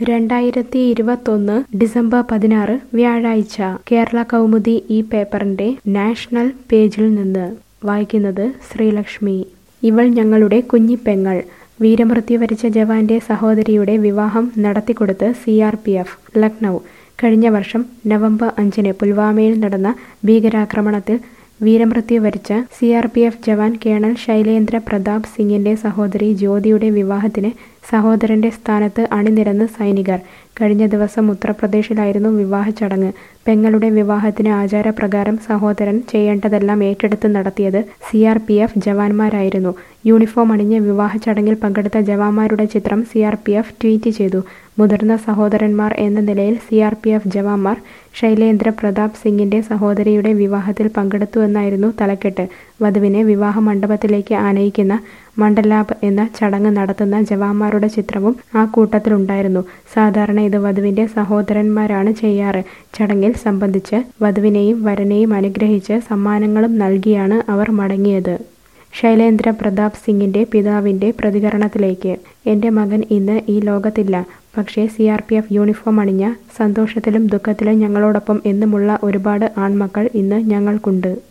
രണ്ടായിരത്തി ഇരുപത്തൊന്ന് ഡിസംബർ പതിനാറ് വ്യാഴാഴ്ച കേരള കൗമുദി ഈ പേപ്പറിന്റെ നാഷണൽ പേജിൽ നിന്ന് വായിക്കുന്നത് ശ്രീലക്ഷ്മി ഇവൾ ഞങ്ങളുടെ കുഞ്ഞിപ്പെങ്ങൾ വീരമൃത്യു വരിച്ച ജവാന്റെ സഹോദരിയുടെ വിവാഹം നടത്തിക്കൊടുത്ത് C R P F Lucknow കഴിഞ്ഞ വർഷം നവംബർ അഞ്ചിന് പുൽവാമയിൽ നടന്ന ഭീകരാക്രമണത്തിൽ വീരമൃത്യു വരിച്ച C R P F jawan colonel Shailendra Pratap സിംഗിന്റെ സഹോദരി ജ്യോതിയുടെ വിവാഹത്തിന് സഹോദരന്റെ സ്ഥാനത്ത് അണിനിരന്ന് സൈനികർ കഴിഞ്ഞ ദിവസം ഉത്തർപ്രദേശിലായിരുന്നു വിവാഹ ചടങ്ങ് പെങ്ങളുടെ വിവാഹത്തിന് ആചാരപ്രകാരം സഹോദരൻ ചെയ്യേണ്ടതെല്ലാം ഏറ്റെടുത്ത് നടത്തിയത് സി ആർ പി എഫ് ജവാന്മാരായിരുന്നു യൂണിഫോം അണിഞ്ഞ് വിവാഹ ചടങ്ങിൽ പങ്കെടുത്ത ജവാന്മാരുടെ ചിത്രം C R P F tweet ചെയ്തു മുതിർന്ന സഹോദരന്മാർ എന്ന നിലയിൽ സി ആർ പി എഫ് ജവാന്മാർ ശൈലേന്ദ്ര പ്രതാപ് സിംഗിന്റെ സഹോദരിയുടെ വിവാഹത്തിൽ പങ്കെടുത്തുവെന്നായിരുന്നു തലക്കെട്ട് വധുവിനെ വിവാഹ മണ്ഡപത്തിലേക്ക് ആനയിക്കുന്ന മണ്ഡലാബ് എന്ന ചടങ്ങ് നടത്തുന്ന ജവാന്മാരുടെ ചിത്രവും ആ കൂട്ടത്തിലുണ്ടായിരുന്നു സാധാരണ ഇത് വധുവിന്റെ സഹോദരന്മാരാണ് ചെയ്യാറ് ചടങ്ങിൽ സംബന്ധിച്ച് വധുവിനെയും വരനെയും അനുഗ്രഹിച്ച് സമ്മാനങ്ങളും നൽകിയാണ് അവർ മടങ്ങിയത് ശൈലേന്ദ്ര പ്രതാപ് സിംഗിന്റെ പിതാവിന്റെ പ്രതികരണത്തിലേക്ക് എൻ്റെ മകൻ ഇന്ന് ഈ ലോകത്തില്ല പക്ഷേ C R P F uniform അണിഞ്ഞ സന്തോഷത്തിലും ദുഃഖത്തിലും ഞങ്ങളോടൊപ്പം എന്നുമുള്ള ഒരുപാട് ആൺമക്കൾ ഇന്ന് ഞങ്ങൾക്കുണ്ട്